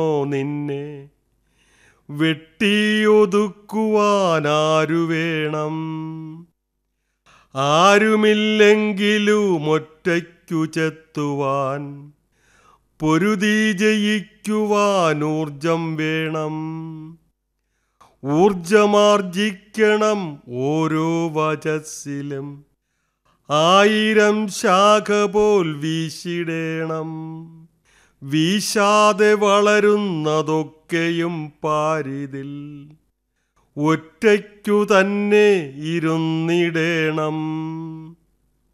നിന്നെ വെട്ടിയൊതുക്കുവാനാരു വേണം ആരുമില്ലെങ്കിലും ഒറ്റയ്ക്കു ചെത്തുവാൻ പൊരുതി ജയിക്കുവാൻ ഊർജം വേണം ഊർജമാർജിക്കണം ഓരോ വചസ്സിലും ആയിരം ശാഖ പോൽ വീശിടേണം വീശാതെ വളരുന്നതൊക്കെയും പാരിതിൽ ഒറ്റയ്ക്കു തന്നെ ഇരുന്നിടേണം